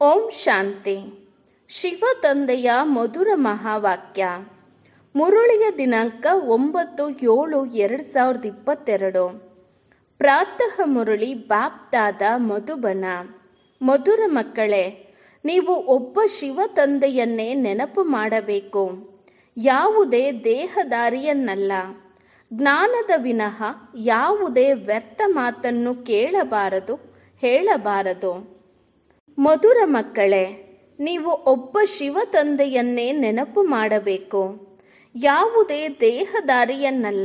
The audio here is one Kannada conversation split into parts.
ಓಂ ಶಾಂತಿ ಶಿವ ತಂದೆಯ ಮಧುರ ಮಹಾವಾಕ್ಯ ಮುರುಳಿಯ ದಿನಾಂಕ ಒಂಬತ್ತು ಏಳು ಎರಡು ಸಾವಿರದ ಇಪ್ಪತ್ತೆರಡು ಪ್ರಾತಃ ಮುರುಳಿ ಬಾಪ್ದಾದ ಮಧುಬನ ಮಧುರ ಮಕ್ಕಳೇ ನೀವು ಒಬ್ಬ ಶಿವ ತಂದೆಯನ್ನೇ ನೆನಪು ಮಾಡಬೇಕು ಯಾವುದೇ ದೇಹದಾರಿಯನ್ನಲ್ಲ ಜ್ಞಾನದ ವಿನಃ ಯಾವುದೇ ವ್ಯರ್ಥ ಮಾತನ್ನು ಕೇಳಬಾರದು ಹೇಳಬಾರದು ಮಧುರ ಮಕ್ಕಳೇ ನೀವು ಒಬ್ಬ ಶಿವ ತಂದೆಯನ್ನೇ ನೆನಪು ಮಾಡಬೇಕು ಯಾವುದೇ ದೇಹದಾರಿಯನ್ನಲ್ಲ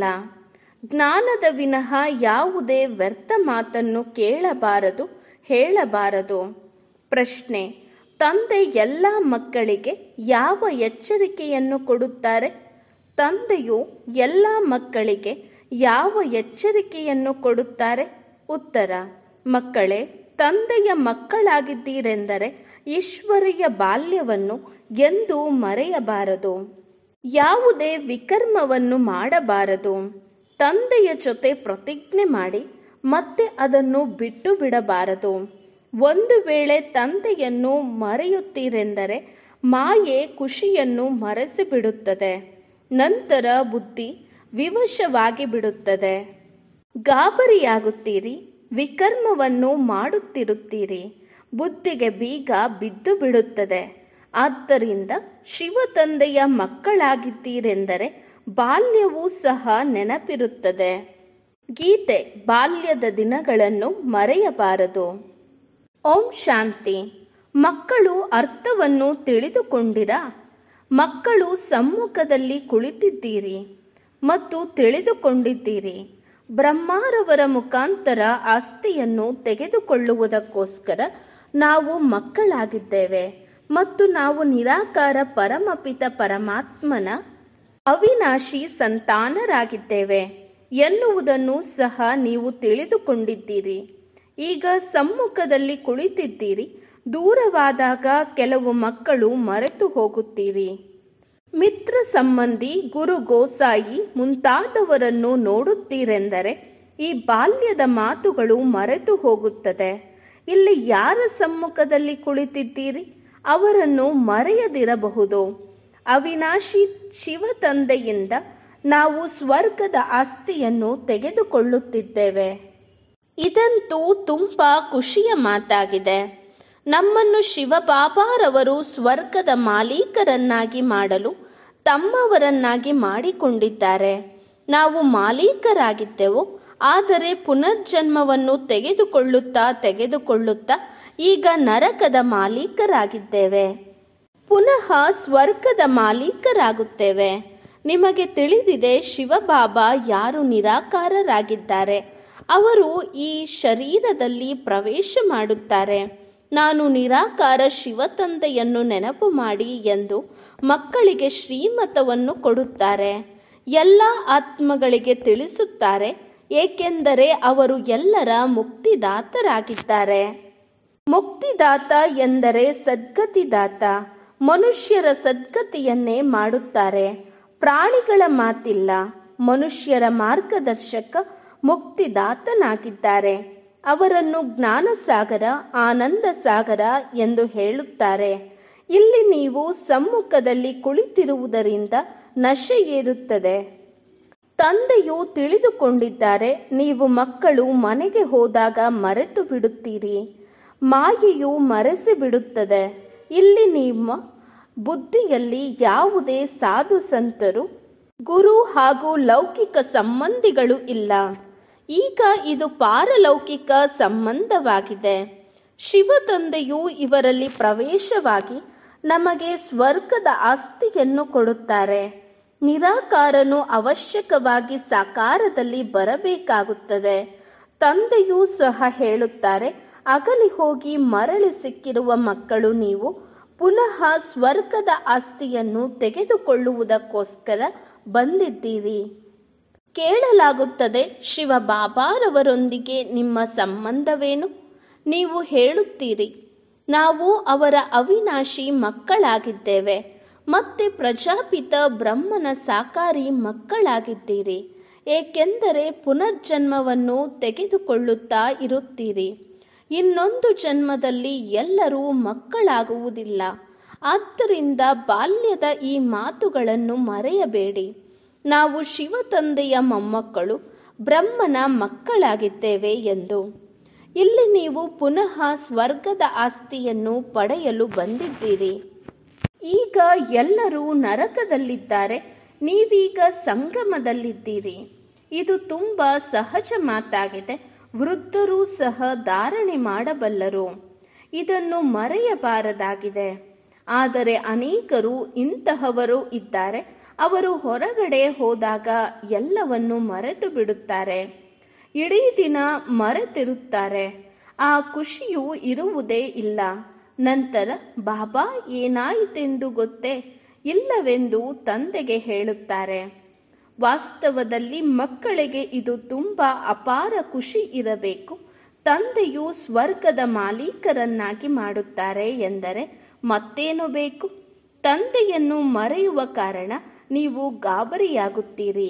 ಜ್ಞಾನದ ವಿನಃ ಯಾವುದೇ ವ್ಯರ್ಥ ಮಾತನ್ನು ಕೇಳಬಾರದು ಹೇಳಬಾರದು ಪ್ರಶ್ನೆ ತಂದೆ ಎಲ್ಲ ಮಕ್ಕಳಿಗೆ ಯಾವ ಎಚ್ಚರಿಕೆಯನ್ನು ಕೊಡುತ್ತಾರೆ ತಂದೆಯು ಎಲ್ಲ ಮಕ್ಕಳಿಗೆ ಯಾವ ಎಚ್ಚರಿಕೆಯನ್ನು ಕೊಡುತ್ತಾರೆ ಉತ್ತರ ಮಕ್ಕಳೇ ತಂದೆಯ ಮಕ್ಕಳಾಗಿದ್ದೀರೆಂದರೆ ಈಶ್ವರಿಯ ಬಾಲ್ಯವನ್ನು ಎಂದೂ ಮರೆಯಬಾರದು ಯಾವುದೇ ವಿಕರ್ಮವನ್ನು ಮಾಡಬಾರದು ತಂದೆಯ ಜೊತೆ ಪ್ರತಿಜ್ಞೆ ಮಾಡಿ ಮತ್ತೆ ಅದನ್ನು ಬಿಟ್ಟು ಬಿಡಬಾರದು ಒಂದು ವೇಳೆ ತಂದೆಯನ್ನು ಮರೆಯುತ್ತೀರೆಂದರೆ ಮಾಯೆ ಖುಷಿಯನ್ನು ಮರೆಸಿಬಿಡುತ್ತದೆ ನಂತರ ಬುದ್ಧಿ ವಿವಶವಾಗಿ ಬಿಡುತ್ತದೆ ಗಾಬರಿಯಾಗುತ್ತೀರಿ ವಿಕರ್ಮವನ್ನು ಮಾಡುತ್ತಿರುತ್ತೀರಿ ಬುದ್ಧಿಗೆ ಬೀಗ ಬಿದ್ದು ಬಿಡುತ್ತದೆ ಆದ್ದರಿಂದ ಶಿವ ತಂದೆಯ ಮಕ್ಕಳಾಗಿದ್ದೀರೆಂದರೆ ಬಾಲ್ಯವೂ ಸಹ ನೆನಪಿರುತ್ತದೆ ಗೀತೆ ಬಾಲ್ಯದ ದಿನಗಳನ್ನು ಮರೆಯಬಾರದು ಓಂ ಶಾಂತಿ ಮಕ್ಕಳು ಅರ್ಥವನ್ನು ತಿಳಿದುಕೊಂಡಿರಾ ಮಕ್ಕಳು ಸಮ್ಮುಖದಲ್ಲಿ ಕುಳಿತಿದ್ದೀರಿ ಮತ್ತು ತಿಳಿದುಕೊಂಡಿದ್ದೀರಿ ಬ್ರಹ್ಮಾರವರ ಮುಖಾಂತರ ಆಸ್ತಿಯನ್ನು ತೆಗೆದುಕೊಳ್ಳುವುದಕ್ಕೋಸ್ಕರ ನಾವು ಮಕ್ಕಳಾಗಿದ್ದೇವೆ ಮತ್ತು ನಾವು ನಿರಾಕಾರ ಪರಮಪಿತ ಪರಮಾತ್ಮನ ಅವಿನಾಶಿ ಸಂತಾನರಾಗಿದ್ದೇವೆ ಎನ್ನುವುದನ್ನು ಸಹ ನೀವು ತಿಳಿದುಕೊಂಡಿದ್ದೀರಿ ಈಗ ಸಮ್ಮುಖದಲ್ಲಿ ಕುಳಿತಿದ್ದೀರಿ ದೂರವಾದಾಗ ಕೆಲವು ಮಕ್ಕಳು ಮರೆತು ಹೋಗುತ್ತೀರಿ ಮಿತ್ರ ಸಂಬಂಧಿ ಗುರು ಗೋಸಾಯಿ ಮುಂತಾದವರನ್ನು ನೋಡುತ್ತೀರೆಂದರೆ ಈ ಬಾಲ್ಯದ ಮಾತುಗಳು ಮರೆತು ಹೋಗುತ್ತದೆ ಇಲ್ಲಿ ಯಾರ ಸಮ್ಮುಖದಲ್ಲಿ ಕುಳಿತಿದ್ದೀರಿ ಅವರನ್ನು ಮರೆಯದಿರಬಹುದು ಅವಿನಾಶಿ ಶಿವ ತಂದೆಯಿಂದ ನಾವು ಸ್ವರ್ಗದ ಆಸ್ತಿಯನ್ನು ತೆಗೆದುಕೊಳ್ಳುತ್ತಿದ್ದೇವೆ ಇದಂತೂ ತುಂಬಾ ಖುಷಿಯ ಮಾತಾಗಿದೆ ನಮ್ಮನ್ನು ಶಿವಬಾಬಾರವರು ಸ್ವರ್ಗದ ಮಾಲೀಕರನ್ನಾಗಿ ಮಾಡಲು ತಮ್ಮವರನ್ನಾಗಿ ಮಾಡಿಕೊಂಡಿದ್ದಾರೆ ನಾವು ಮಾಲೀಕರಾಗಿದ್ದೆವು ಆದರೆ ಪುನರ್ಜನ್ಮವನ್ನು ತೆಗೆದುಕೊಳ್ಳುತ್ತಾ ತೆಗೆದುಕೊಳ್ಳುತ್ತಾ ಈಗ ನರಕದ ಮಾಲೀಕರಾಗಿದ್ದೇವೆ ಪುನಃ ಸ್ವರ್ಗದ ಮಾಲೀಕರಾಗುತ್ತೇವೆ ನಿಮಗೆ ತಿಳಿದಿದೆ ಶಿವಬಾಬಾ ಯಾರು ನಿರಾಕಾರರಾಗಿದ್ದಾರೆ ಅವರು ಈ ಶರೀರದಲ್ಲಿ ಪ್ರವೇಶ ಮಾಡುತ್ತಾರೆ ನಾನು ನಿರಾಕಾರ ಶಿವತಂದೆಯನ್ನು ನೆನಪು ಮಾಡಿ ಎಂದು ಮಕ್ಕಳಿಗೆ ಶ್ರೀಮತವನ್ನು ಕೊಡುತ್ತಾರೆ ಎಲ್ಲ ಆತ್ಮಗಳಿಗೆ ತಿಳಿಸುತ್ತಾರೆ ಏಕೆಂದರೆ ಅವರು ಎಲ್ಲರ ಮುಕ್ತಿದಾತರಾಗಿದ್ದಾರೆ ಮುಕ್ತಿದಾತ ಎಂದರೆ ಸದ್ಗತಿದಾತ ಮನುಷ್ಯರ ಸದ್ಗತಿಯನ್ನೇ ಮಾಡುತ್ತಾರೆ ಪ್ರಾಣಿಗಳ ಮಾತಿಲ್ಲ ಮನುಷ್ಯರ ಮಾರ್ಗದರ್ಶಕ ಮುಕ್ತಿದಾತನಾಗಿದ್ದಾರೆ ಅವರನ್ನು ಜ್ಞಾನಸಾಗರ ಆನಂದ ಸಾಗರ ಎಂದು ಹೇಳುತ್ತಾರೆ ಇಲ್ಲಿ ನೀವು ಸಮ್ಮುಖದಲ್ಲಿ ಕುಳಿತಿರುವುದರಿಂದ ನಶೆ ಏರುತ್ತದೆ ತಂದೆಯು ತಿಳಿದುಕೊಂಡಿದ್ದಾರೆ ನೀವು ಮಕ್ಕಳು ಮನೆಗೆ ಹೋದಾಗ ಮರೆತು ಬಿಡುತ್ತೀರಿ ಮಾಯೆಯು ಮರೆಸಿ ಬಿಡುತ್ತದೆ ಇಲ್ಲಿ ನಿಮ್ಮ ಬುದ್ಧಿಯಲ್ಲಿ ಯಾವುದೇ ಸಾಧು ಸಂತರು ಗುರು ಹಾಗೂ ಲೌಕಿಕ ಸಂಬಂಧಿಗಳು ಇಲ್ಲ ಈಗ ಇದು ಪಾರಲೌಕಿಕ ಸಂಬಂಧವಾಗಿದೆ ಶಿವ ತಂದೆಯು ಇವರಲ್ಲಿ ಪ್ರವೇಶವಾಗಿ ನಮಗೆ ಸ್ವರ್ಗದ ಆಸ್ತಿಯನ್ನು ಕೊಡುತ್ತಾರೆ ನಿರಾಕಾರನು ಅವಶ್ಯಕವಾಗಿ ಸಾಕಾರದಲ್ಲಿ ಬರಬೇಕಾಗುತ್ತದೆ ತಂದೆಯೂ ಸಹ ಹೇಳುತ್ತಾರೆ ಅಗಲಿ ಹೋಗಿ ಮರಳಿ ಸಿಕ್ಕಿರುವ ಮಕ್ಕಳು ನೀವು ಪುನಃ ಸ್ವರ್ಗದ ಆಸ್ತಿಯನ್ನು ತೆಗೆದುಕೊಳ್ಳುವುದಕ್ಕೋಸ್ಕರ ಬಂದಿದ್ದೀರಿ ಕೇಳಲಾಗುತ್ತದೆ ಶಿವ ಬಾಬಾರವರೊಂದಿಗೆ ನಿಮ್ಮ ಸಂಬಂಧವೇನು ನೀವು ಹೇಳುತ್ತೀರಿ ನಾವು ಅವರ ಅವಿನಾಶಿ ಮಕ್ಕಳಾಗಿದ್ದೇವೆ ಮತ್ತೆ ಪ್ರಜಾಪಿತ ಬ್ರಹ್ಮನ ಸಾಕಾರಿ ಮಕ್ಕಳಾಗಿದ್ದೀರಿ ಏಕೆಂದರೆ ಪುನರ್ಜನ್ಮವನ್ನು ತೆಗೆದುಕೊಳ್ಳುತ್ತಾ ಇರುತ್ತೀರಿ ಇನ್ನೊಂದು ಜನ್ಮದಲ್ಲಿ ಎಲ್ಲರೂ ಮಕ್ಕಳಾಗುವುದಿಲ್ಲ ಆದ್ದರಿಂದ ಬಾಲ್ಯದ ಈ ಮಾತುಗಳನ್ನು ಮರೆಯಬೇಡಿ ನಾವು ಶಿವ ತಂದೆಯ ಮೊಮ್ಮಕ್ಕಳು ಬ್ರಹ್ಮನ ಮಕ್ಕಳಾಗಿದ್ದೇವೆ ಎಂದು ಇಲ್ಲಿ ನೀವು ಪುನಃ ಸ್ವರ್ಗದ ಆಸ್ತಿಯನ್ನು ಪಡೆಯಲು ಬಂದಿದ್ದೀರಿ ಈಗ ಎಲ್ಲರೂ ನರಕದಲ್ಲಿದ್ದಾರೆ ನೀವೀಗ ಸಂಗಮದಲ್ಲಿದ್ದೀರಿ ಇದು ತುಂಬಾ ಸಹಜ ಮಾತಾಗಿದೆ ವೃದ್ಧರೂ ಸಹ ಧಾರಣೆ ಮಾಡಬಲ್ಲರು ಇದನ್ನು ಮರೆಯಬಾರದಾಗಿದೆ ಆದರೆ ಅನೇಕರು ಇಂತಹವರು ಇದ್ದಾರೆ ಅವರು ಹೊರಗಡೆ ಹೋದಾಗ ಎಲ್ಲವನ್ನು ಮರೆತು ಬಿಡುತ್ತಾರೆ ಇಡೀ ದಿನ ಮರೆತಿರುತ್ತಾರೆ ಆ ಖುಷಿಯು ಇರುವುದೇ ಇಲ್ಲ ನಂತರ ಬಾಬಾ ಏನಾಯಿತೆಂದು ಗೊತ್ತೇ ಇಲ್ಲವೆಂದು ತಂದೆಗೆ ಹೇಳುತ್ತಾರೆ ವಾಸ್ತವದಲ್ಲಿ ಮಕ್ಕಳಿಗೆ ಇದು ತುಂಬಾ ಅಪಾರ ಖುಷಿ ಇರಬೇಕು ತಂದೆಯು ಸ್ವರ್ಗದ ಮಾಲೀಕರನ್ನಾಗಿ ಮಾಡುತ್ತಾರೆ ಎಂದರೆ ಮತ್ತೇನು ಬೇಕು ತಂದೆಯನ್ನು ಮರೆಯುವ ಕಾರಣ ನೀವು ಗಾಬರಿಯಾಗುತ್ತೀರಿ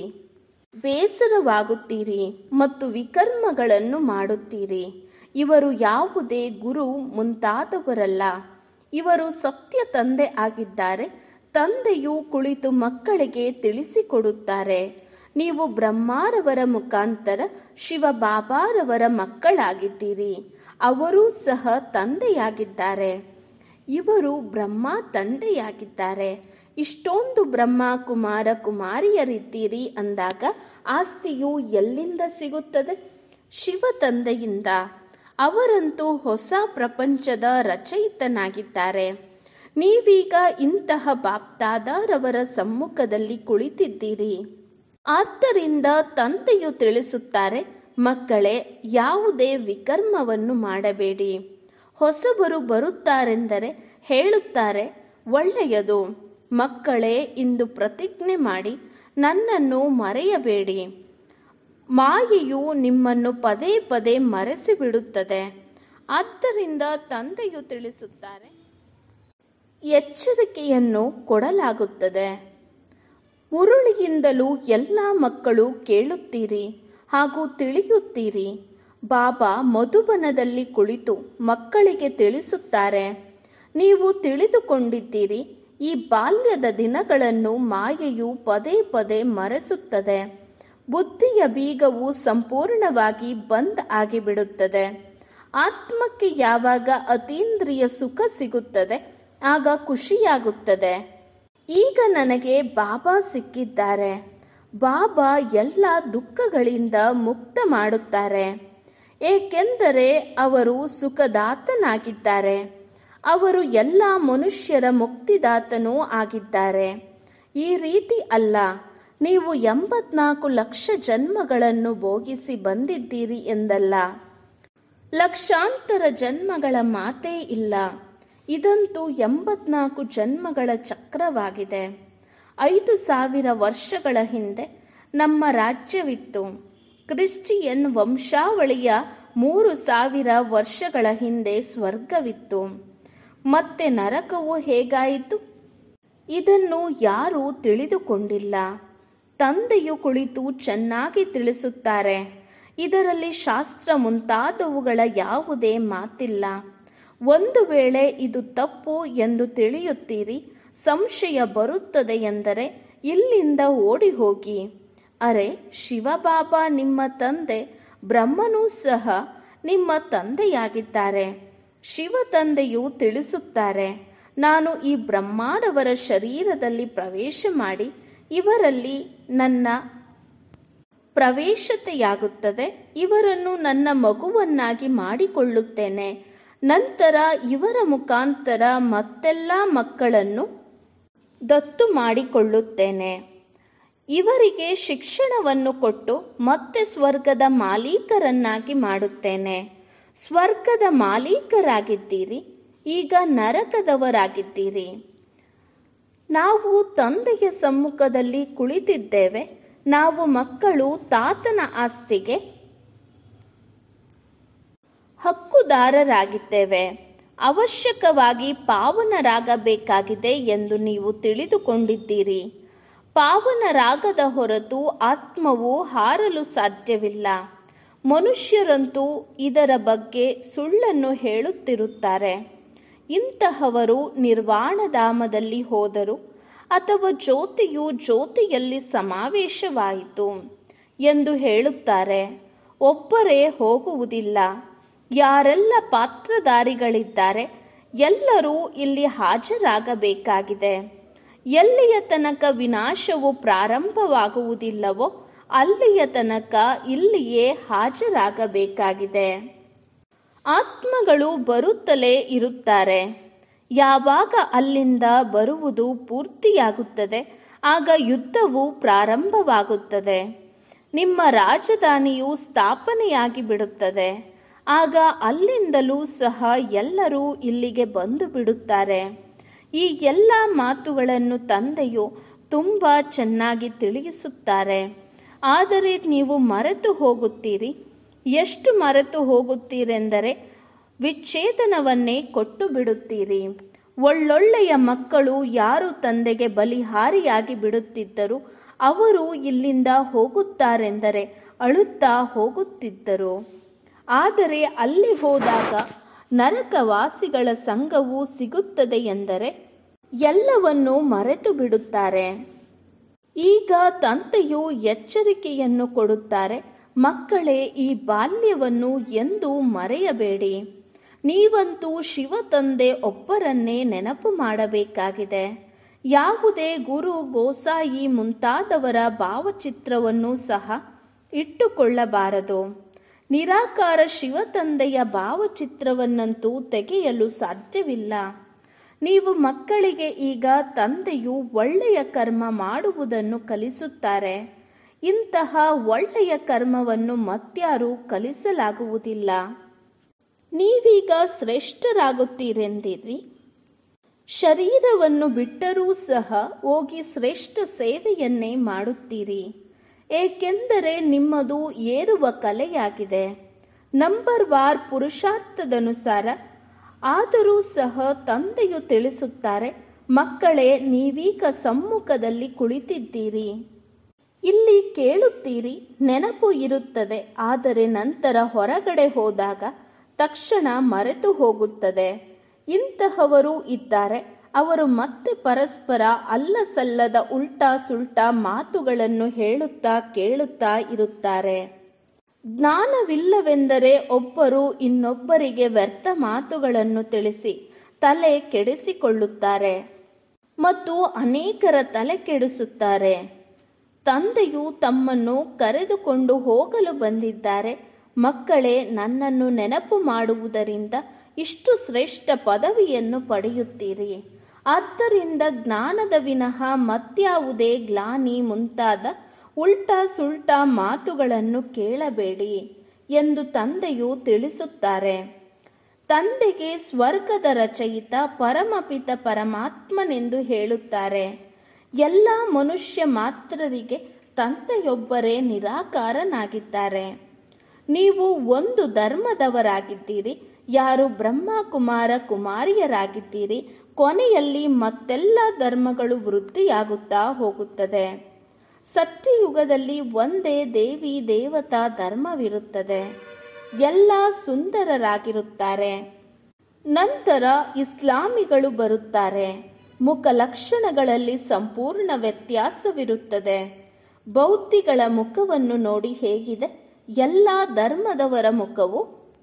ಬೇಸರವಾಗುತ್ತೀರಿ ಮತ್ತು ವಿಕರ್ಮಗಳನ್ನು ಮಾಡುತ್ತೀರಿ ಇವರು ಯಾವುದೇ ಗುರು ಮುಂತಾದವರಲ್ಲ ಇವರು ಸತ್ಯ ತಂದೆ ಆಗಿದ್ದಾರೆ ತಂದೆಯು ಕುಳಿತು ಮಕ್ಕಳಿಗೆ ತಿಳಿಸಿಕೊಡುತ್ತಾರೆ ನೀವು ಬ್ರಹ್ಮಾರವರ ಮುಖಾಂತರ ಶಿವ ಬಾಬಾರವರ ಮಕ್ಕಳಾಗಿದ್ದೀರಿ ಅವರೂ ಸಹ ತಂದೆಯಾಗಿದ್ದಾರೆ ಇವರು ಬ್ರಹ್ಮ ತಂದೆಯಾಗಿದ್ದಾರೆ ಇಷ್ಟೊಂದು ಬ್ರಹ್ಮ ಕುಮಾರ ಕುಮಾರಿಯರಿದ್ದೀರಿ ಅಂದಾಗ ಆಸ್ತಿಯು ಎಲ್ಲಿಂದ ಸಿಗುತ್ತದೆ ಶಿವ ತಂದೆಯಿಂದ ಅವರಂತೂ ಹೊಸ ಪ್ರಪಂಚದ ರಚಯಿತನಾಗಿದ್ದಾರೆ ನೀವೀಗ ಇಂತಹ ಬಾಪ್ದಾದಾರವರ ಸಮ್ಮುಖದಲ್ಲಿ ಕುಳಿತಿದ್ದೀರಿ ಆದ್ದರಿಂದ ತಂದೆಯು ತಿಳಿಸುತ್ತಾರೆ ಮಕ್ಕಳೇ ಯಾವುದೇ ವಿಕರ್ಮವನ್ನು ಮಾಡಬೇಡಿ ಹೊಸಬರು ಬರುತ್ತಾರೆಂದರೆ ಹೇಳುತ್ತಾರೆ ಒಳ್ಳೆಯದು ಮಕ್ಕಳೇ ಇಂದು ಪ್ರತಿಜ್ಞೆ ಮಾಡಿ ನನ್ನನ್ನು ಮರೆಯಬೇಡಿ ಮಾಯೆಯು ನಿಮ್ಮನ್ನು ಪದೇ ಪದೇ ಮರೆಸಿಬಿಡುತ್ತದೆ ಆದ್ದರಿಂದ ತಂದೆಯು ತಿಳಿಸುತ್ತಾರೆ ಎಚ್ಚರಿಕೆಯನ್ನು ಕೊಡಲಾಗುತ್ತದೆ ಮುರುಳಿಯಿಂದಲೂ ಎಲ್ಲ ಮಕ್ಕಳು ಕೇಳುತ್ತೀರಿ ಹಾಗೂ ತಿಳಿಯುತ್ತೀರಿ ಬಾಬಾ ಮಧುಬನದಲ್ಲಿ ಕುಳಿತು ಮಕ್ಕಳಿಗೆ ತಿಳಿಸುತ್ತಾರೆ ನೀವು ತಿಳಿದುಕೊಂಡಿದ್ದೀರಿ ಈ ಬಾಲ್ಯದ ದಿನಗಳನ್ನು ಮಾಯೆಯು ಪದೇ ಪದೇ ಮರೆಸುತ್ತದೆ ಬುದ್ಧಿಯ ಬೀಗವು ಸಂಪೂರ್ಣವಾಗಿ ಬಂದ್ ಆಗಿಬಿಡುತ್ತದೆ ಆತ್ಮಕ್ಕೆ ಯಾವಾಗ ಅತೀಂದ್ರಿಯ ಸುಖ ಸಿಗುತ್ತದೆ ಆಗ ಖುಷಿಯಾಗುತ್ತದೆ ಈಗ ನನಗೆ ಬಾಬಾ ಸಿಕ್ಕಿದ್ದಾರೆ ಬಾಬಾ ಎಲ್ಲ ದುಃಖಗಳಿಂದ ಮುಕ್ತ ಮಾಡುತ್ತಾರೆ ಏಕೆಂದರೆ ಅವರು ಸುಖದಾತನಾಗಿದ್ದಾರೆ ಅವರು ಎಲ್ಲ ಮನುಷ್ಯರ ಮುಕ್ತಿದಾತನೂ ಆಗಿದ್ದಾರೆ ಈ ರೀತಿ ಅಲ್ಲ ನೀವು ಎಂಬತ್ನಾಲ್ಕು ಲಕ್ಷ ಜನ್ಮಗಳನ್ನು ಭೋಗಿಸಿ ಬಂದಿದ್ದೀರಿ ಎಂದಲ್ಲ ಲಕ್ಷಾಂತರ ಜನ್ಮಗಳ ಮಾತೇ ಇಲ್ಲ ಇದಂತೂ ಎಂಬತ್ನಾಲ್ಕು ಜನ್ಮಗಳ ಚಕ್ರವಾಗಿದೆ ಐದು ಸಾವಿರ ವರ್ಷಗಳ ಹಿಂದೆ ನಮ್ಮ ರಾಜ್ಯವಿತ್ತು ಕ್ರಿಶ್ಚಿಯನ್ ವಂಶಾವಳಿಯ ಮೂರು ಸಾವಿರ ವರ್ಷಗಳ ಹಿಂದೆ ಸ್ವರ್ಗವಿತ್ತು ಮತ್ತೆ ನರಕವು ಹೇಗಾಯಿತು ಇದನ್ನು ಯಾರೂ ತಿಳಿದುಕೊಂಡಿಲ್ಲ ತಂದೆಯು ಕುಳಿತು ಚೆನ್ನಾಗಿ ತಿಳಿಸುತ್ತಾರೆ ಇದರಲ್ಲಿ ಶಾಸ್ತ್ರ ಮುಂತಾದವುಗಳ ಯಾವುದೇ ಮಾತಿಲ್ಲ ಒಂದು ವೇಳೆ ಇದು ತಪ್ಪು ಎಂದು ತಿಳಿಯುತ್ತೀರಿ ಸಂಶಯ ಬರುತ್ತದೆ ಎಂದರೆ ಇಲ್ಲಿಂದ ಓಡಿ ಹೋಗಿ ಅರೆ ಶಿವಬಾಬಾ ನಿಮ್ಮ ತಂದೆ ಬ್ರಹ್ಮನೂ ಸಹ ನಿಮ್ಮ ತಂದೆಯಾಗಿದ್ದಾರೆ ಶಿವ ತಂದೆಯು ತಿಳಿಸುತ್ತಾರೆ ನಾನು ಈ ಬ್ರಹ್ಮಾರವರ ಶರೀರದಲ್ಲಿ ಪ್ರವೇಶ ಮಾಡಿ ಇವರಲ್ಲಿ ನನ್ನ ಪ್ರವೇಶತೆಯಾಗುತ್ತದೆ ಇವರನ್ನು ನನ್ನ ಮಗುವನ್ನಾಗಿ ಮಾಡಿಕೊಳ್ಳುತ್ತೇನೆ ನಂತರ ಇವರ ಮುಖಾಂತರ ಮತ್ತೆಲ್ಲ ಮಕ್ಕಳನ್ನು ದತ್ತು ಮಾಡಿಕೊಳ್ಳುತ್ತೇನೆ ಇವರಿಗೆ ಶಿಕ್ಷಣವನ್ನು ಕೊಟ್ಟು ಮತ್ತೆ ಸ್ವರ್ಗದ ಮಾಲೀಕರನ್ನಾಗಿ ಮಾಡುತ್ತೇನೆ ಸ್ವರ್ಗದ ಮಾಲೀಕರಾಗಿದ್ದೀರಿ ಈಗ ನರಕದವರಾಗಿದ್ದೀರಿ ನಾವು ತಂದೆಯ ಸಮ್ಮುಖದಲ್ಲಿ ಕುಳಿತಿದ್ದೇವೆ ನಾವು ಮಕ್ಕಳು ತಾತನ ಆಸ್ತಿಗೆ ಹಕ್ಕುದಾರರಾಗಿದ್ದೇವೆ ಅವಶ್ಯಕವಾಗಿ ಪಾವನರಾಗಬೇಕಾಗಿದೆ ಎಂದು ನೀವು ತಿಳಿದುಕೊಂಡಿದ್ದೀರಿ ಪಾವನರಾಗದ ಹೊರತು ಆತ್ಮವು ಹಾರಲು ಸಾಧ್ಯವಿಲ್ಲ ಮನುಷ್ಯರಂತೂ ಇದರ ಬಗ್ಗೆ ಸುಳ್ಳನ್ನು ಹೇಳುತ್ತಿರುತ್ತಾರೆ ಇಂತಹವರು ನಿರ್ವಾಣಧಾಮದಲ್ಲಿ ಹೋದರು ಅಥವಾ ಜ್ಯೋತಿಯು ಜ್ಯೋತಿಯಲ್ಲಿ ಸಮಾವೇಶವಾಯಿತು ಎಂದು ಹೇಳುತ್ತಾರೆ ಒಬ್ಬರೇ ಹೋಗುವುದಿಲ್ಲ ಯಾರೆಲ್ಲ ಪಾತ್ರಧಾರಿಗಳಿದ್ದಾರೆ ಎಲ್ಲರೂ ಇಲ್ಲಿ ಹಾಜರಾಗಬೇಕಾಗಿದೆ ಎಲ್ಲಿಯ ತನಕ ವಿನಾಶವು ಪ್ರಾರಂಭವಾಗುವುದಿಲ್ಲವೋ ಅಲ್ಲಿಯ ತನಕ ಇಲ್ಲಿಯೇ ಹಾಜರಾಗಬೇಕಾಗಿದೆ ಆತ್ಮಗಳು ಬರುತ್ತಲೇ ಇರುತ್ತಾರೆ ಯಾವಾಗ ಅಲ್ಲಿಂದ ಬರುವುದು ಪೂರ್ತಿಯಾಗುತ್ತದೆ ಆಗ ಯುದ್ಧವು ಪ್ರಾರಂಭವಾಗುತ್ತದೆ ನಿಮ್ಮ ರಾಜಧಾನಿಯು ಸ್ಥಾಪನೆಯಾಗಿ ಬಿಡುತ್ತದೆ ಆಗ ಅಲ್ಲಿಂದಲೂ ಸಹ ಎಲ್ಲರೂ ಇಲ್ಲಿಗೆ ಬಂದು ಬಿಡುತ್ತಾರೆ ಈ ಎಲ್ಲ ಮಾತುಗಳನ್ನು ತಂದೆಯು ತುಂಬ ಚೆನ್ನಾಗಿ ತಿಳಿಸುತ್ತಾರೆ ಆದರೆ ನೀವು ಮರೆತು ಹೋಗುತ್ತೀರಿ ಎಷ್ಟು ಮರೆತು ಹೋಗುತ್ತೀರೆಂದರೆ ವಿಚ್ಛೇದನವನ್ನೇ ಕೊಟ್ಟು ಬಿಡುತ್ತೀರಿ ಒಳ್ಳೊಳ್ಳೆಯ ಮಕ್ಕಳು ಯಾರು ತಂದೆಗೆ ಬಲಿಹಾರಿಯಾಗಿ ಬಿಡುತ್ತಿದ್ದರು ಅವರು ಇಲ್ಲಿಂದ ಹೋಗುತ್ತಾರೆಂದರೆ ಅಳುತ್ತಾ ಹೋಗುತ್ತಿದ್ದರು ಆದರೆ ಅಲ್ಲಿ ಹೋದಾಗ ನರಕವಾಸಿಗಳ ಸಂಘವು ಸಿಗುತ್ತದೆ ಎಂದರೆ ಎಲ್ಲವನ್ನೂ ಮರೆತು ಬಿಡುತ್ತಾರೆ ಈಗ ತಂದೆಯು ಎಚ್ಚರಿಕೆಯನ್ನು ಕೊಡುತ್ತಾರೆ ಮಕ್ಕಳೇ ಈ ಬಾಲ್ಯವನ್ನು ಎಂದೂ ಮರೆಯಬೇಡಿ ನೀವಂತೂ ಶಿವ ತಂದೆ ಒಬ್ಬರನ್ನೇ ನೆನಪು ಮಾಡಬೇಕಾಗಿದೆ ಯಾವುದೇ ಗುರು ಗೋಸಾಯಿ ಮುಂತಾದವರ ಭಾವಚಿತ್ರವನ್ನು ಸಹ ಇಟ್ಟುಕೊಳ್ಳಬಾರದು ನಿರಾಕಾರ ಶಿವ ತಂದೆಯ ಭಾವಚಿತ್ರವನ್ನಂತೂ ತೆಗೆಯಲು ಸಾಧ್ಯವಿಲ್ಲ ನೀವು ಮಕ್ಕಳಿಗೆ ಈಗ ತಂದೆಯು ಒಳ್ಳೆಯ ಕರ್ಮ ಮಾಡುವುದನ್ನು ಕಲಿಸುತ್ತಾರೆ ಇಂತಹ ಒಳ್ಳೆಯ ಕರ್ಮವನ್ನು ಮತ್ಯಾರೂ ಕಲಿಸಲಾಗುವುದಿಲ್ಲ ನೀವೀಗ ಶ್ರೇಷ್ಠರಾಗುತ್ತೀರೆಂದಿರಿ ಶರೀರವನ್ನು ಬಿಟ್ಟರೂ ಸಹ ಹೋಗಿ ಶ್ರೇಷ್ಠ ಸೇವೆಯನ್ನೇ ಮಾಡುತ್ತೀರಿ ಏಕೆಂದರೆ ನಿಮ್ಮದು ಏರುವ ಕಲೆಯಾಗಿದೆ ನಂಬರ್ ವಾರ್ ಪುರುಷಾರ್ಥದನುಸಾರ ಆದರೂ ಸಹ ತಂದೆಯು ತಿಳಿಸುತ್ತಾರೆ ಮಕ್ಕಳೇ ನೀವೀಗ ಸಮ್ಮುಖದಲ್ಲಿ ಕುಳಿತಿದ್ದೀರಿ ಇಲ್ಲಿ ಕೇಳುತ್ತೀರಿ ನೆನಪು ಇರುತ್ತದೆ ಆದರೆ ನಂತರ ಹೊರಗಡೆ ಹೋದಾಗ ತಕ್ಷಣ ಮರೆತು ಹೋಗುತ್ತದೆ ಇಂತಹವರು ಇದ್ದಾರೆ ಅವರು ಮತ್ತೆ ಪರಸ್ಪರ ಅಲ್ಲಸಲ್ಲದ ಉಲ್ಟಾ ಸುಲ್ಟಾ ಮಾತುಗಳನ್ನು ಹೇಳುತ್ತಾ ಕೇಳುತ್ತಾ ಇರುತ್ತಾರೆ ಜ್ಞಾನವಿಲ್ಲವೆಂದರೆ ಒಬ್ಬರು ಇನ್ನೊಬ್ಬರಿಗೆ ವ್ಯರ್ಥ ಮಾತುಗಳನ್ನು ತಿಳಿಸಿ ತಲೆ ಕೆಡಿಸಿಕೊಳ್ಳುತ್ತಾರೆ ಮತ್ತು ಅನೇಕರ ತಲೆ ಕೆಡಿಸುತ್ತಾರೆ ತಂದೆಯು ತಮ್ಮನ್ನು ಕರೆದುಕೊಂಡು ಹೋಗಲು ಬಂದಿದ್ದಾರೆ ಮಕ್ಕಳೇ ನನ್ನನ್ನು ನೆನಪು ಮಾಡುವುದರಿಂದ ಇಷ್ಟು ಶ್ರೇಷ್ಠ ಪದವಿಯನ್ನು ಪಡೆಯುತ್ತೀರಿ ಆದ್ದರಿಂದ ಜ್ಞಾನದ ವಿನಃ ಮತ್ಯಾವುದೇ ಗ್ಲಾನಿ ಮುಂತಾದ ಉಲ್ಟಾ ಸುಲ್ಟಾ ಮಾತುಗಳನ್ನು ಕೇಳಬೇಡಿ ಎಂದು ತಂದೆಯು ತಿಳಿಸುತ್ತಾರೆ ತಂದೆಗೆ ಸ್ವರ್ಗದ ರಚಯಿತ ಪರಮಪಿತ ಪರಮಾತ್ಮನೆಂದು ಹೇಳುತ್ತಾರೆ ಎಲ್ಲ ಮನುಷ್ಯ ಮಾತ್ರರಿಗೆ ತಂದೆಯೊಬ್ಬರೇ ನಿರಾಕಾರನಾಗಿದ್ದಾರೆ ನೀವು ಒಂದು ಧರ್ಮದವರಾಗಿದ್ದೀರಿ ಯಾರು ಬ್ರಹ್ಮ ಕುಮಾರ ಕುಮಾರಿಯರಾಗಿದ್ದೀರಿ ಕೊನೆಯಲ್ಲಿ ಮತ್ತೆಲ್ಲ ಧರ್ಮಗಳು ವೃದ್ಧಿಯಾಗುತ್ತಾ ಹೋಗುತ್ತದೆ ಸತ್ಯಯುಗದಲ್ಲಿ ಒಂದೇ ದೇವಿ ದೇವತಾ ಧರ್ಮವಿರುತ್ತದೆ ಎಲ್ಲ ಸುಂದರರಾಗಿರುತ್ತಾರೆ ನಂತರ ಇಸ್ಲಾಮಿಗಳು ಬರುತ್ತಾರೆ ಮುಖ ಲಕ್ಷಣಗಳಲ್ಲಿ ಸಂಪೂರ್ಣ ವ್ಯತ್ಯಾಸವಿರುತ್ತದೆ ಬೌದ್ಧಿಗಳ ಮುಖವನ್ನು ನೋಡಿ ಹೇಗಿದೆ ಎಲ್ಲ ಧರ್ಮದವರ ಮುಖವು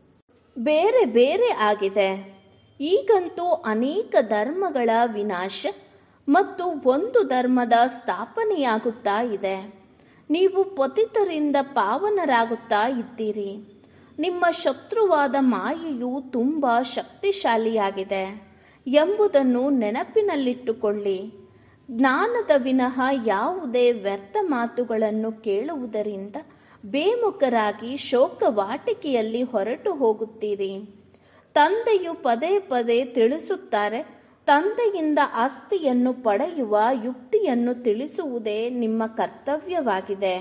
ಬೇರೆ ಬೇರೆ ಆಗಿದೆ ಈಗಂತೂ ಅನೇಕ ಧರ್ಮಗಳ ವಿನಾಶ ಮತ್ತು ಒಂದು ಧರ್ಮದ ಸ್ಥಾಪನೆಯಾಗುತ್ತಾ ಇದೆ ನೀವು ಪತಿತರಿಂದ ಪಾವನರಾಗುತ್ತಾ ಇದ್ದೀರಿ ನಿಮ್ಮ ಶತ್ರುವಾದ ಮಾಯೆಯು ತುಂಬ ಶಕ್ತಿಶಾಲಿಯಾಗಿದೆ ಎಂಬುದನ್ನು ನೆನಪಿನಲ್ಲಿಟ್ಟುಕೊಳ್ಳಿ ಜ್ಞಾನದ ವಿನಃ ಯಾವುದೇ ವ್ಯರ್ಥ ಮಾತುಗಳನ್ನು ಕೇಳುವುದರಿಂದ ಬೇಮುಖರಾಗಿ ಶೋಕವಾಟಿಕೆಯಲ್ಲಿ ಹೊರಟು ಹೋಗುತ್ತೀರಿ ತಂದೆಯು ಪದೇ ಪದೇ ತಿಳಿಸುತ್ತಾರೆ ತಂದೆಯಿಂದ ಆಸ್ತಿಯನ್ನು ಪಡೆಯುವ ಯುಕ್ತಿಯನ್ನು ತಿಳಿಸುವುದೇ ನಿಮ್ಮ ಕರ್ತವ್ಯವಾಗಿದೆ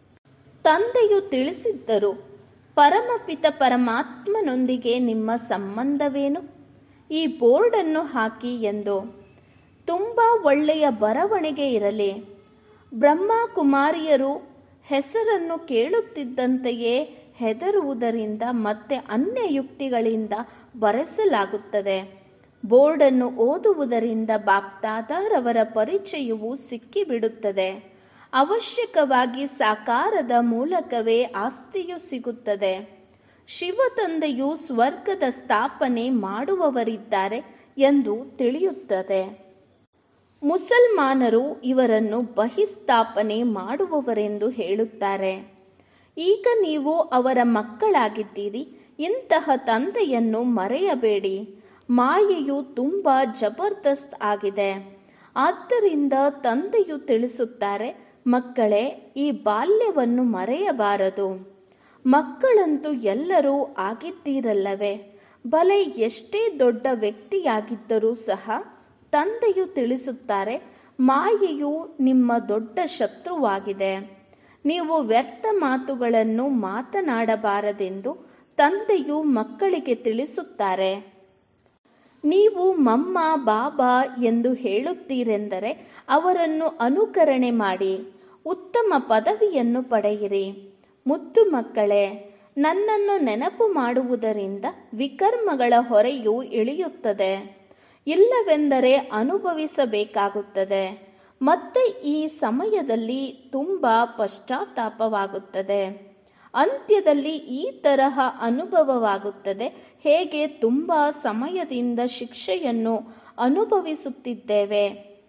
ತಂದೆಯು ತಿಳಿಸಿದ್ದರು ಪರಮಪಿತ ಪರಮಾತ್ಮನೊಂದಿಗೆ ನಿಮ್ಮ ಸಂಬಂಧವೇನು ಈ ಬೋರ್ಡನ್ನು ಹಾಕಿ ಎಂದು ತುಂಬ ಒಳ್ಳೆಯ ಬರವಣಿಗೆ ಇರಲಿ ಬ್ರಹ್ಮ ಕುಮಾರಿಯರು ಹೆಸರನ್ನು ಕೇಳುತ್ತಿದ್ದಂತೆಯೇ ಹೆದರುವುದರಿಂದ ಮತ್ತೆ ಅನ್ಯ ಯುಕ್ತಿಗಳಿಂದ ಬರೆಸಲಾಗುತ್ತದೆ ಬೋರ್ಡನ್ನು ಓದುವುದರಿಂದ ಬಾಪ್ತಾದಾರವರ ಪರಿಚಯವು ಸಿಕ್ಕಿಬಿಡುತ್ತದೆ ಅವಶ್ಯಕವಾಗಿ ಸಾಕಾರದ ಮೂಲಕವೇ ಆಸ್ತಿಯು ಸಿಗುತ್ತದೆ ಶಿವ ತಂದೆಯು ಸ್ವರ್ಗದ ಸ್ಥಾಪನೆ ಮಾಡುವವರಿದ್ದಾರೆ ಎಂದು ತಿಳಿಯುತ್ತದೆ ಮುಸಲ್ಮಾನರು ಇವರನ್ನು ಬಹಿಸ್ಥಾಪನೆ ಮಾಡುವವರೆಂದು ಹೇಳುತ್ತಾರೆ ಈಗ ನೀವು ಅವರ ಮಕ್ಕಳಾಗಿದ್ದೀರಿ ಇಂತಹ ತಂದೆಯನ್ನು ಮರೆಯಬೇಡಿ ಮಾಯೆಯು ತುಂಬಾ ಜಬರ್ದಸ್ತ್ ಆಗಿದೆ ಆದ್ದರಿಂದ ತಂದೆಯು ತಿಳಿಸುತ್ತಾರೆ ಮಕ್ಕಳೇ ಈ ಬಾಲ್ಯವನ್ನು ಮರೆಯಬಾರದು ಮಕ್ಕಳಂತೂ ಎಲ್ಲರೂ ಆಗಿದ್ದೀರಲ್ಲವೇ ಬಲೆ ಎಷ್ಟೇ ದೊಡ್ಡ ವ್ಯಕ್ತಿಯಾಗಿದ್ದರೂ ಸಹ ತಂದೆಯು ತಿಳಿಸುತ್ತಾರೆ ಮಾಯೆಯು ನಿಮ್ಮ ದೊಡ್ಡ ಶತ್ರುವಾಗಿದೆ ನೀವು ವ್ಯರ್ಥ ಮಾತುಗಳನ್ನು ಮಾತನಾಡಬಾರದೆಂದು ತಂದೆಯು ಮಕ್ಕಳಿಗೆ ತಿಳಿಸುತ್ತಾರೆ ನೀವು ಮಮ್ಮ ಬಾಬಾ ಎಂದು ಹೇಳುತ್ತೀರೆಂದರೆ ಅವರನ್ನು ಅನುಕರಣೆ ಮಾಡಿ ಉತ್ತಮ ಪದವಿಯನ್ನು ಪಡೆಯಿರಿ ಮುದ್ದು ಮಕ್ಕಳೇ ನನ್ನನ್ನು ನೆನಪು ಮಾಡುವುದರಿಂದ ವಿಕರ್ಮಗಳ ಹೊರೆಯು ಇಳಿಯುತ್ತದೆ ಇಲ್ಲವೆಂದರೆ ಅನುಭವಿಸಬೇಕಾಗುತ್ತದೆ ಮತ್ತೆ ಈ ಸಮಯದಲ್ಲಿ ತುಂಬಾ ಪಶ್ಚಾತ್ತಾಪವಾಗುತ್ತದೆ ಅಂತ್ಯದಲ್ಲಿ ಈ ತರಹ ಅನುಭವವಾಗುತ್ತದೆ ಹೇಗೆ ತುಂಬಾ ಸಮಯದಿಂದ ಶಿಕ್ಷೆಯನ್ನು ಅನುಭವಿಸುತ್ತಿದ್ದೇವೆ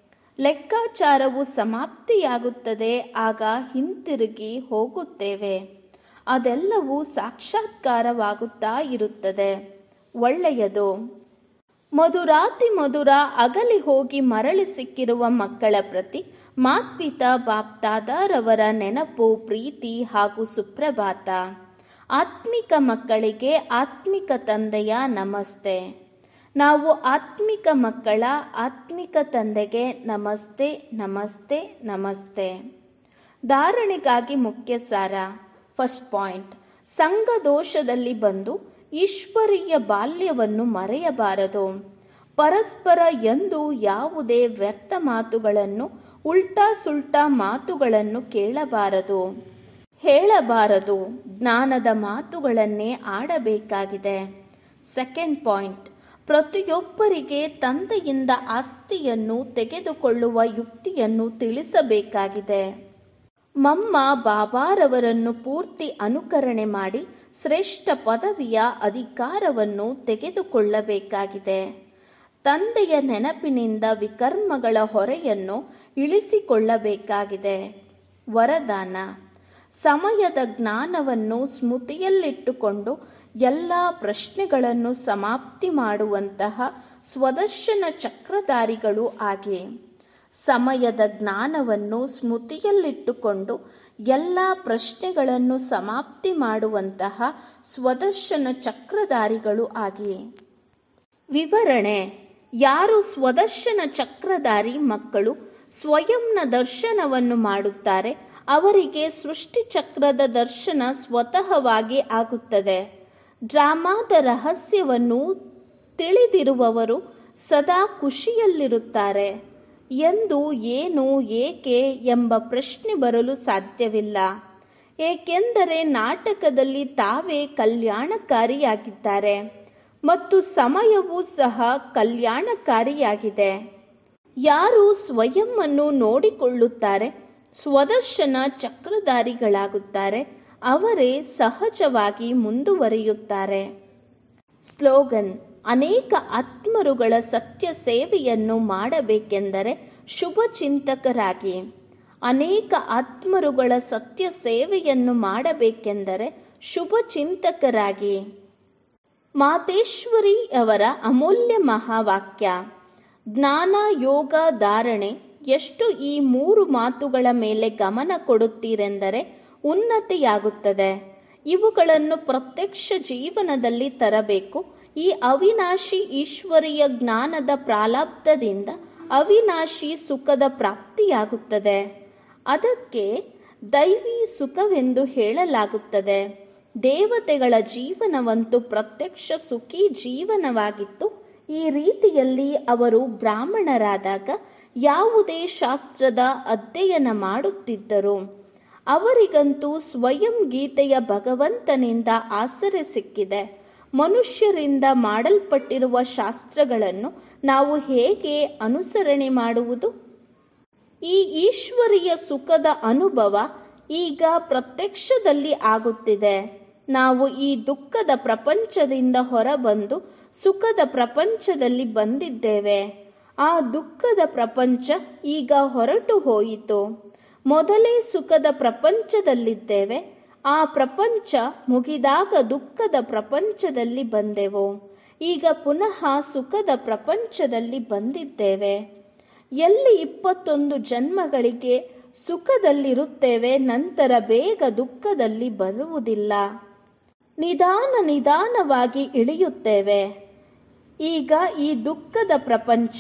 ಲೆಕ್ಕಾಚಾರವು ಸಮಾಪ್ತಿಯಾಗುತ್ತದೆ ಆಗ ಹಿಂತಿರುಗಿ ಹೋಗುತ್ತೇವೆ ಅದೆಲ್ಲವೂ ಸಾಕ್ಷಾತ್ಕಾರವಾಗುತ್ತಾ ಇರುತ್ತದೆ ಒಳ್ಳೆಯದು ಮಧುರಾತಿ ಮಧುರ ಅಗಲಿ ಹೋಗಿ ಮರಳಿ ಸಿಕ್ಕಿರುವ ಮಕ್ಕಳ ಪ್ರತಿ ಮಾತ್ಪಿತಾ ಬಾಪ್ತಾದಾರವರ ನೆನಪು ಪ್ರೀತಿ ಹಾಗೂ ಸುಪ್ರಭಾತ ಆತ್ಮಿಕ ಮಕ್ಕಳಿಗೆ ಆತ್ಮಿಕ ತಂದೆಯ ನಮಸ್ತೆ ನಾವು ಆತ್ಮಿಕ ಮಕ್ಕಳ ಆತ್ಮಿಕ ತಂದೆಗೆ ನಮಸ್ತೆ ನಮಸ್ತೆ ನಮಸ್ತೆ ಧಾರಣೆಗಾಗಿ ಮುಖ್ಯ ಸಾರ ಫಸ್ಟ್ ಪಾಯಿಂಟ್ ಸಂಘ ದೋಷದಲ್ಲಿ ಬಂದು ಈಶ್ವರೀಯ ಬಾಲ್ಯವನ್ನು ಮರೆಯಬಾರದು ಪರಸ್ಪರ ಎಂದು ಯಾವುದೇ ವ್ಯರ್ಥ ಮಾತುಗಳನ್ನು ಉಲ್ಟಾ ಸುಲ್ಟಾ ಮಾತುಗಳನ್ನು ಕೇಳಬಾರದು ಹೇಳಬಾರದು ಜ್ಞಾನದ ಮಾತುಗಳನ್ನೇ ಆಡಬೇಕಾಗಿದೆ ಸೆಕೆಂಡ್ ಪಾಯಿಂಟ್ ಪ್ರತಿಯೊಬ್ಬರಿಗೆ ತಂದೆಯಿಂದ ಆಸ್ತಿಯನ್ನು ತೆಗೆದುಕೊಳ್ಳುವ ಯುಕ್ತಿಯನ್ನು ತಿಳಿಸಬೇಕಾಗಿದೆ ಮಮ್ಮ ಬಾಬಾರವರನ್ನು ಪೂರ್ತಿ ಅನುಕರಣೆ ಮಾಡಿ ಶ್ರೇಷ್ಠ ಪದವಿಯ ಅಧಿಕಾರವನ್ನು ತೆಗೆದುಕೊಳ್ಳಬೇಕಾಗಿದೆ ತಂದೆಯ ನೆನಪಿನಿಂದ ವಿಕರ್ಮಗಳ ಹೊರೆಯನ್ನು ಇಳಿಸಿಕೊಳ್ಳಬೇಕಾಗಿದೆ ವರದಾನ ಸಮಯದ ಜ್ಞಾನವನ್ನು ಸ್ಮೃತಿಯಲ್ಲಿಟ್ಟುಕೊಂಡು ಎಲ್ಲ ಪ್ರಶ್ನೆಗಳನ್ನು ಸಮಾಪ್ತಿ ಮಾಡುವಂತಹ ಸ್ವದರ್ಶನ ಚಕ್ರಧಾರಿಗಳು ಆಗಿ ಸಮಯದ ಜ್ಞಾನವನ್ನು ಸ್ಮೃತಿಯಲ್ಲಿಟ್ಟುಕೊಂಡು ಎಲ್ಲ ಪ್ರಶ್ನೆಗಳನ್ನು ಸಮಾಪ್ತಿ ಮಾಡುವಂತಹ ಸ್ವದರ್ಶನ ಚಕ್ರಧಾರಿಗಳು ಆಗಿ ವಿವರಣೆ ಯಾರು ಸ್ವದರ್ಶನ ಚಕ್ರಧಾರಿ ಮಕ್ಕಳು ಸ್ವಯಂನ ದರ್ಶನವನ್ನು ಮಾಡುತ್ತಾರೆ ಅವರಿಗೆ ಸೃಷ್ಟಿ ಚಕ್ರದ ದರ್ಶನ ಸ್ವತಃವಾಗಿ ಆಗುತ್ತದೆ ಡ್ರಾಮಾದ ರಹಸ್ಯವನ್ನು ತಿಳಿದಿರುವವರು ಸದಾ ಖುಷಿಯಲ್ಲಿರುತ್ತಾರೆ ಎಂದು ಏನು ಏಕೆ ಎಂಬ ಪ್ರಶ್ನೆ ಬರಲು ಸಾಧ್ಯವಿಲ್ಲ ಏಕೆಂದರೆ ನಾಟಕದಲ್ಲಿ ತಾವೇ ಕಲ್ಯಾಣಕಾರಿಯಾಗಿದ್ದಾರೆ ಮತ್ತು ಸಮಯವೂ ಸಹ ಕಲ್ಯಾಣಕಾರಿಯಾಗಿದೆ ಯಾರು ಸ್ವಯಂವನ್ನು ನೋಡಿಕೊಳ್ಳುತ್ತಾರೆ ಸ್ವದರ್ಶನ ಚಕ್ರಧಾರಿಗಳಾಗುತ್ತಾರೆ ಅವರೇ ಸಹಜವಾಗಿ ಮುಂದುವರಿಯುತ್ತಾರೆ ಸ್ಲೋಗನ್ ಅನೇಕ ಆತ್ಮರುಗಳ ಸತ್ಯ ಸೇವೆಯನ್ನು ಮಾಡಬೇಕೆಂದರೆ ಶುಭ ಚಿಂತಕರಾಗಿ ಅನೇಕ ಆತ್ಮರುಗಳ ಸತ್ಯ ಸೇವೆಯನ್ನು ಮಾಡಬೇಕೆಂದರೆ ಶುಭ ಚಿಂತಕರಾಗಿ ಮಾತೇಶ್ವರಿ ಅವರ ಅಮೂಲ್ಯ ಮಹಾವಾಕ್ಯ ಜ್ಞಾನ ಯೋಗ ಧಾರಣೆ ಎಷ್ಟು ಈ ಮೂರು ಮಾತುಗಳ ಮೇಲೆ ಗಮನ ಕೊಡುತ್ತೀರೆಂದರೆ ಉನ್ನತಿಯಾಗುತ್ತದೆ ಇವುಗಳನ್ನು ಪ್ರತ್ಯಕ್ಷ ಜೀವನದಲ್ಲಿ ತರಬೇಕು ಈ ಅವಿನಾಶಿ ಈಶ್ವರೀಯ ಜ್ಞಾನದ ಪ್ರಾರಬ್ಧದಿಂದ ಅವಿನಾಶಿ ಸುಖದ ಪ್ರಾಪ್ತಿಯಾಗುತ್ತದೆ ಅದಕ್ಕೆ ದೈವಿ ಸುಖವೆಂದು ಹೇಳಲಾಗುತ್ತದೆ ದೇವತೆಗಳ ಜೀವನವಂತೂ ಪ್ರತ್ಯಕ್ಷ ಸುಖಿ ಜೀವನವಾಗಿತ್ತು ಈ ರೀತಿಯಲ್ಲಿ ಅವರು ಬ್ರಾಹ್ಮಣರಾದಾಗ ಯಾವುದೇ ಶಾಸ್ತ್ರದ ಅಧ್ಯಯನ ಮಾಡುತ್ತಿದ್ದರು ಅವರಿಗಂತೂ ಸ್ವಯಂ ಗೀತೆಯ ಭಗವಂತನಿಂದ ಆಸರೆ ಸಿಕ್ಕಿದೆ ಮನುಷ್ಯರಿಂದ ಮಾಡಲ್ಪಟ್ಟಿರುವ ಶಾಸ್ತ್ರಗಳನ್ನು ನಾವು ಹೇಗೆ ಅನುಸರಣೆ ಮಾಡುವುದು ಈ ಈಶ್ವರೀಯ ಸುಖದ ಅನುಭವ ಈಗ ಪ್ರತ್ಯಕ್ಷದಲ್ಲಿ ಆಗುತ್ತಿದೆ ನಾವು ಈ ದುಃಖದ ಪ್ರಪಂಚದಿಂದ ಹೊರಬಂದು ಸುಖದ ಪ್ರಪಂಚದಲ್ಲಿ ಬಂದಿದ್ದೇವೆ ಆ ದುಃಖದ ಪ್ರಪಂಚ ಈಗ ಹೊರಟು ಹೋಯಿತು ಮೊದಲೇ ಸುಖದ ಪ್ರಪಂಚದಲ್ಲಿದ್ದೇವೆ ಆ ಪ್ರಪಂಚ ಮುಗಿದಾಗ ದುಃಖದ ಪ್ರಪಂಚದಲ್ಲಿ ಬಂದೆವು ಈಗ ಪುನಃ ಸುಖದ ಪ್ರಪಂಚದಲ್ಲಿ ಬಂದಿದ್ದೇವೆ ಎಲ್ಲಿ ಇಪ್ಪತ್ತೊಂದು ಜನ್ಮಗಳಿಗೆ ಸುಖದಲ್ಲಿರುತ್ತೇವೆ ನಂತರ ಬೇಗ ದುಃಖದಲ್ಲಿ ಬರುವುದಿಲ್ಲ ನಿಧಾನ ನಿಧಾನವಾಗಿ ಇಳಿಯುತ್ತೇವೆ ಈಗ ಈ ದುಃಖದ ಪ್ರಪಂಚ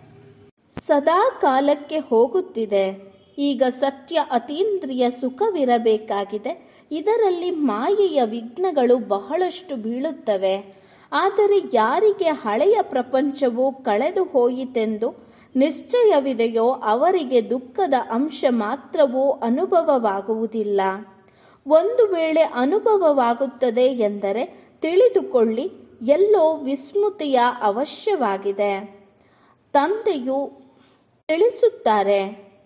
ಸದಾ ಕಾಲಕ್ಕೆ ಹೋಗುತ್ತಿದೆ ಈಗ ಸತ್ಯ ಅತೀಂದ್ರಿಯ ಸುಖವಿರಬೇಕಾಗಿದೆ ಇದರಲ್ಲಿ ಮಾಯೆಯ ವಿಘ್ನಗಳು ಬಹಳಷ್ಟು ಬೀಳುತ್ತವೆ ಆದರೆ ಯಾರಿಗೆ ಹಳೆಯ ಪ್ರಪಂಚವು ಕಳೆದು ಹೋಯಿತೆಂದು ನಿಶ್ಚಯವಿದೆಯೋ ಅವರಿಗೆ ದುಃಖದ ಅಂಶ ಮಾತ್ರವೂ ಅನುಭವವಾಗುವುದಿಲ್ಲ ಒಂದು ವೇಳೆ ಅನುಭವವಾಗುತ್ತದೆ ಎಂದರೆ ತಿಳಿದುಕೊಳ್ಳಿ ಎಲ್ಲೋ ವಿಸ್ಮೃತಿಯ ಅವಶ್ಯವಾಗಿದೆ ತಂದೆಯು ತಿಳಿಸುತ್ತಾರೆ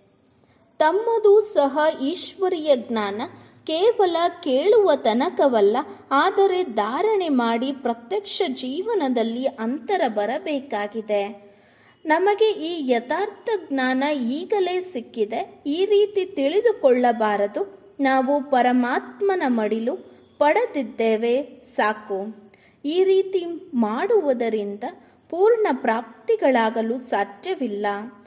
ತಮ್ಮದು ಸಹ ಈಶ್ವರೀಯ ಜ್ಞಾನ ಕೇವಲ ಕೇಳುವ ತನಕವಲ್ಲ ಆದರೆ ಧಾರಣೆ ಮಾಡಿ ಪ್ರತ್ಯಕ್ಷ ಜೀವನದಲ್ಲಿ ಅಂತರ ಬರಬೇಕಾಗಿದೆ ನಮಗೆ ಈ ಯಥಾರ್ಥ ಜ್ಞಾನ ಈಗಲೇ ಸಿಕ್ಕಿದೆ ಈ ರೀತಿ ತಿಳಿದುಕೊಳ್ಳಬಾರದು ನಾವು ಪರಮಾತ್ಮನ ಮಡಿಲು ಪಡೆದಿದ್ದೇವೆ ಸಾಕು ಈ ರೀತಿ ಮಾಡುವುದರಿಂದ ಪೂರ್ಣ ಪ್ರಾಪ್ತಿಗಳಾಗಲು ಸಾಧ್ಯವಿಲ್ಲ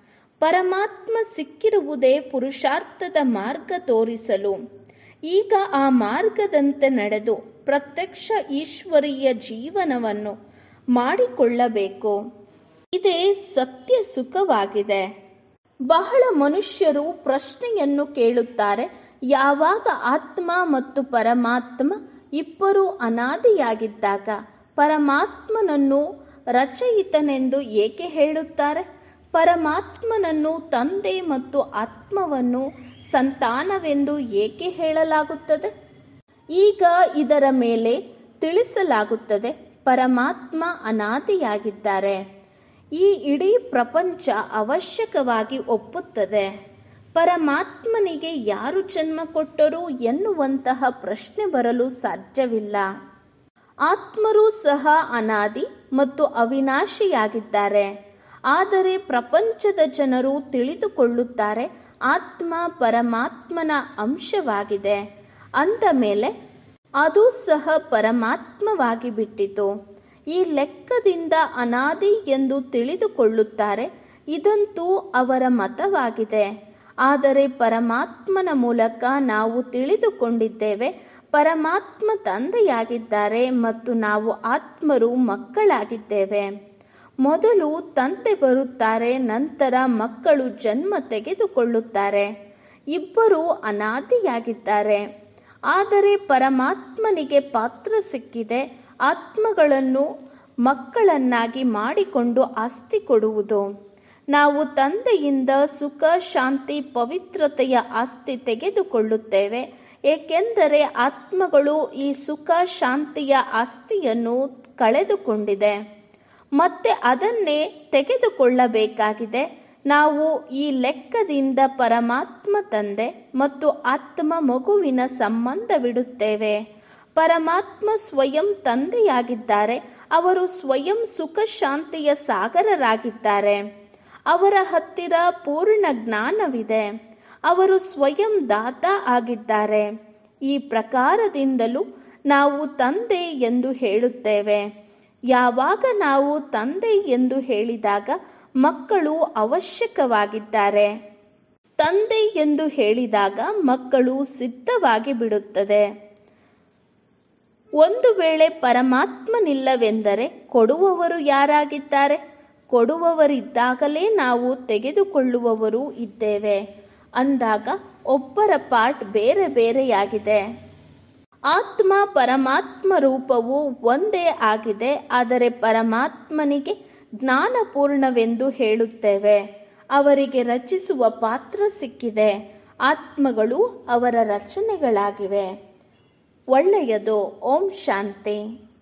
ಪರಮಾತ್ಮ ಸಿಕ್ಕಿರುವುದೇ ಪುರುಷಾರ್ಥದ ಮಾರ್ಗ ತೋರಿಸಲು ಈಗ ಆ ಮಾರ್ಗದಂತೆ ನಡೆದು ಪ್ರತ್ಯಕ್ಷ ಈಶ್ವರೀಯ ಜೀವನವನ್ನು ಮಾಡಿಕೊಳ್ಳಬೇಕು ಇದೇ ಸತ್ಯ ಸುಖವಾಗಿದೆ ಬಹಳ ಮನುಷ್ಯರು ಪ್ರಶ್ನೆಯನ್ನು ಕೇಳುತ್ತಾರೆ ಯಾವಾಗ ಆತ್ಮ ಮತ್ತು ಪರಮಾತ್ಮ ಇಬ್ಬರು ಅನಾದಿಯಾಗಿದ್ದಾಗ ಪರಮಾತ್ಮನನ್ನು ರಚಯಿತನೆಂದು ಏಕೆ ಹೇಳುತ್ತಾರೆ ಪರಮಾತ್ಮನನ್ನು ತಂದೆ ಮತ್ತು ಆತ್ಮವನ್ನು ಸಂತಾನವೆಂದು ಏಕೆ ಹೇಳಲಾಗುತ್ತದೆ ಈಗ ಇದರ ಮೇಲೆ ತಿಳಿಸಲಾಗುತ್ತದೆ ಪರಮಾತ್ಮ ಅನಾದಿಯಾಗಿದ್ದಾರೆ ಈ ಇಡೀ ಪ್ರಪಂಚ ಅವಶ್ಯಕವಾಗಿ ಒಪ್ಪುತ್ತದೆ ಪರಮಾತ್ಮನಿಗೆ ಯಾರು ಜನ್ಮ ಕೊಟ್ಟರು ಎನ್ನುವಂತಹ ಪ್ರಶ್ನೆ ಬರಲು ಸಾಧ್ಯವಿಲ್ಲ ಆತ್ಮರು ಸಹ ಅನಾದಿ ಮತ್ತು ಅವಿನಾಶಿಯಾಗಿದ್ದಾರೆ ಆದರೆ ಪ್ರಪಂಚದ ಜನರು ತಿಳಿದುಕೊಳ್ಳುತ್ತಾರೆ ಆತ್ಮ ಪರಮಾತ್ಮನ ಅಂಶವಾಗಿದೆ ಅಂದ ಮೇಲೆ ಅದು ಸಹ ಪರಮಾತ್ಮವಾಗಿ ಬಿಟ್ಟಿತು ಈ ಲೆಕ್ಕದಿಂದ ಅನಾದಿ ಎಂದು ತಿಳಿದುಕೊಳ್ಳುತ್ತಾರೆ ಇದಂತೂ ಅವರ ಮತವಾಗಿದೆ ಆದರೆ ಪರಮಾತ್ಮನ ಮೂಲಕ ನಾವು ತಿಳಿದುಕೊಂಡಿದ್ದೇವೆ ಪರಮಾತ್ಮ ತಂದೆಯಾಗಿದ್ದಾರೆ ಮತ್ತು ನಾವು ಆತ್ಮರು ಮಕ್ಕಳಾಗಿದ್ದೇವೆ ಮೊದಲು ತಂದೆ ಬರುತ್ತಾರೆ ನಂತರ ಮಕ್ಕಳು ಜನ್ಮ ತೆಗೆದುಕೊಳ್ಳುತ್ತಾರೆ ಇಬ್ಬರು ಅನಾದಿಯಾಗಿದ್ದಾರೆ ಆದರೆ ಪರಮಾತ್ಮನಿಗೆ ಪಾತ್ರ ಸಿಕ್ಕಿದೆ ಆತ್ಮಗಳನ್ನು ಮಕ್ಕಳನ್ನಾಗಿ ಮಾಡಿಕೊಂಡು ಆಸ್ತಿ ಕೊಡುವುದು ನಾವು ತಂದೆಯಿಂದ ಸುಖ ಶಾಂತಿ ಪವಿತ್ರತೆಯ ಆಸ್ತಿ ತೆಗೆದುಕೊಳ್ಳುತ್ತೇವೆ ಏಕೆಂದರೆ ಆತ್ಮಗಳು ಈ ಸುಖ ಶಾಂತಿಯ ಆಸ್ತಿಯನ್ನು ಕಳೆದುಕೊಂಡಿದೆ ಮತ್ತೆ ಅದನ್ನೇ ತೆಗೆದುಕೊಳ್ಳಬೇಕಾಗಿದೆ ನಾವು ಈ ಲೆಕ್ಕದಿಂದ ಪರಮಾತ್ಮ ತಂದೆ ಮತ್ತು ಆತ್ಮ ಮಗುವಿನ ಸಂಬಂಧವಿಡುತ್ತೇವೆ ಪರಮಾತ್ಮ ಸ್ವಯಂ ತಂದೆಯಾಗಿದ್ದಾರೆ ಅವರು ಸ್ವಯಂ ಸುಖ ಶಾಂತಿಯ ಸಾಗರರಾಗಿದ್ದಾರೆ ಅವರ ಹತ್ತಿರ ಪೂರ್ಣ ಜ್ಞಾನವಿದೆ ಅವರು ಸ್ವಯಂ ದಾತ ಆಗಿದ್ದಾರೆ ಈ ಪ್ರಕಾರದಿಂದಲೂ ನಾವು ತಂದೆ ಎಂದು ಹೇಳುತ್ತೇವೆ ಯಾವಾಗ ನಾವು ತಂದೆ ಎಂದು ಹೇಳಿದಾಗ ಮಕ್ಕಳು ಅವಶ್ಯಕವಾಗಿದ್ದಾರೆ ತಂದೆ ಎಂದು ಹೇಳಿದಾಗ ಮಕ್ಕಳು ಸಿದ್ಧವಾಗಿ ಬಿಡುತ್ತದೆ ಒಂದು ವೇಳೆ ಪರಮಾತ್ಮನಿಲ್ಲವೆಂದರೆ ಕೊಡುವವರು ಯಾರಾಗಿದ್ದಾರೆ ಕೊಡುವವರಿದ್ದಾಗಲೇ ನಾವು ತೆಗೆದುಕೊಳ್ಳುವವರು ಇದ್ದೇವೆ ಅಂದಾಗ ಒಬ್ಬರ ಪಾರ್ಟ್ ಬೇರೆ ಬೇರೆಯಾಗಿದೆ ಆತ್ಮ ಪರಮಾತ್ಮ ರೂಪವು ಒಂದೇ ಆಗಿದೆ ಆದರೆ ಪರಮಾತ್ಮನಿಗೆ ಜ್ಞಾನಪೂರ್ಣವೆಂದು ಹೇಳುತ್ತೇವೆ ಅವರಿಗೆ ರಚಿಸುವ ಪಾತ್ರ ಸಿಕ್ಕಿದೆ ಆತ್ಮಗಳು ಅವರ ರಚನೆಗಳಾಗಿವೆ ಒಳ್ಳೆಯದು ಓಂ ಶಾಂತಿ